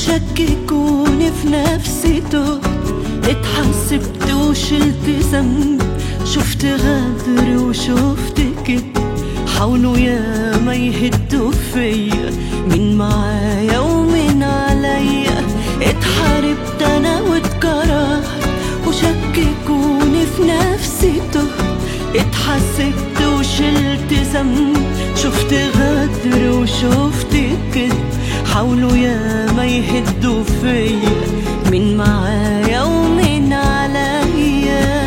وشككوني في نفسي تهت اتحسبت وشلت ذنب شفت غدر وشفت كده حاولوا يا ما يهدوا فيا مين معايا ومين عليا اتحاربت انا واتكرهت وشككوني في نفسي تهت اتحسبت وشلت ذنب شفت غدر وشفت كده حاولوا يا ما يهدوا فيا مين معايا ومين عليا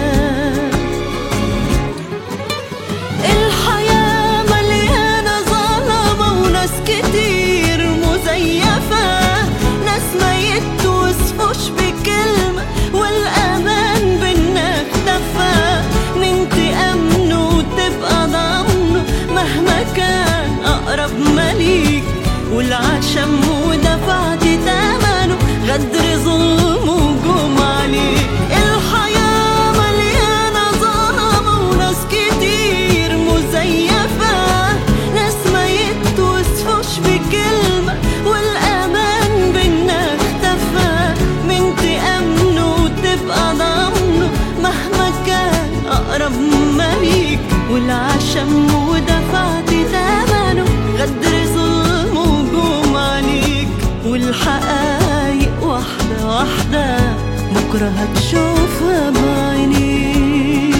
الحياة مليانة ظلمة وناس كتير مزيفة ناس ما يتوصفوش بكلمة والأمان بينا اختفى من تأمنه وتبقى ضامنه مهما كان أقرب مليك والعشم ودفعت تمنه غدر ظلم وجوم عليك الحياة مليانة ظلمة وناس كتير مزيفة ناس ما يتوصفوش بكلمة والأمان بينا اختفى من تأمنه وتبقى ضامنه مهما كان أقرب مليك والعشم ودفعت تمنه غدر ظلم وجوم عليك والحقايق واحدة واحدة بكرة هتشوفها بعينيك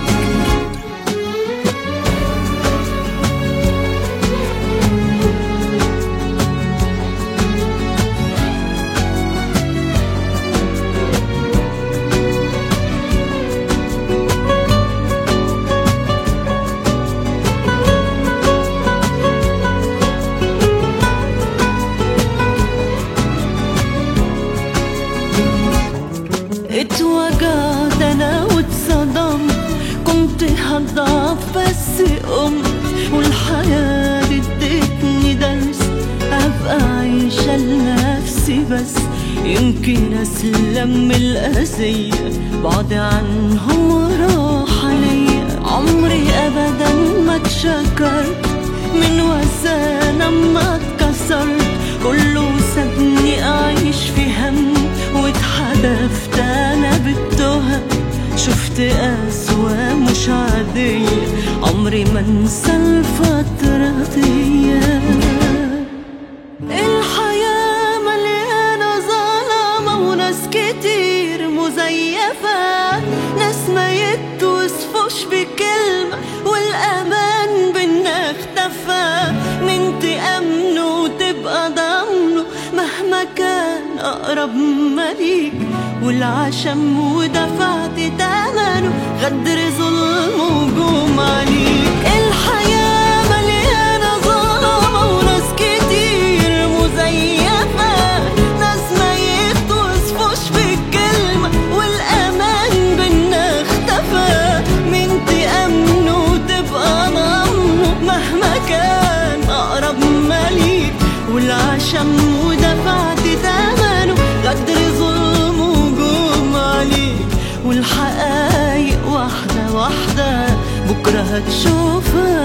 اتوجعت انا واتصدمت كنت هضعف بس قمت والحياة دي ادتني درس ابقى عايشة لنفسي بس يمكن اسلم من الاذية بعد عنهم وراحة ليا عمري ابدا ما اتشكرت من وزانة ما اتكسرت كله سابني اعيش في هم واتحدفت انا بالتهم شفت اسوا مش عادية عمري ما انسى الفترة دي الحياة مليانة ظلمة وناس كتير مزيفة ناس ما يتوصفوش بكلمة والأمان بينا اختفى من تأمنه وتبقى ضامنه مهما كان أقرب مليك والعشم ودفعت تمنه غدر ظلم وجوم عليك الحياة مليانة ظلمة وناس كتير مزيفة ناس ما يتوصفوش بالكلمة والأمان بينا اختفى من تأمنه وتبقى ضامنه مهما كان أقرب مليك والعشم ودفعت تمنه غدر ظلم وجوم عليك والحقايق واحدة واحدة بكرة هتشوفها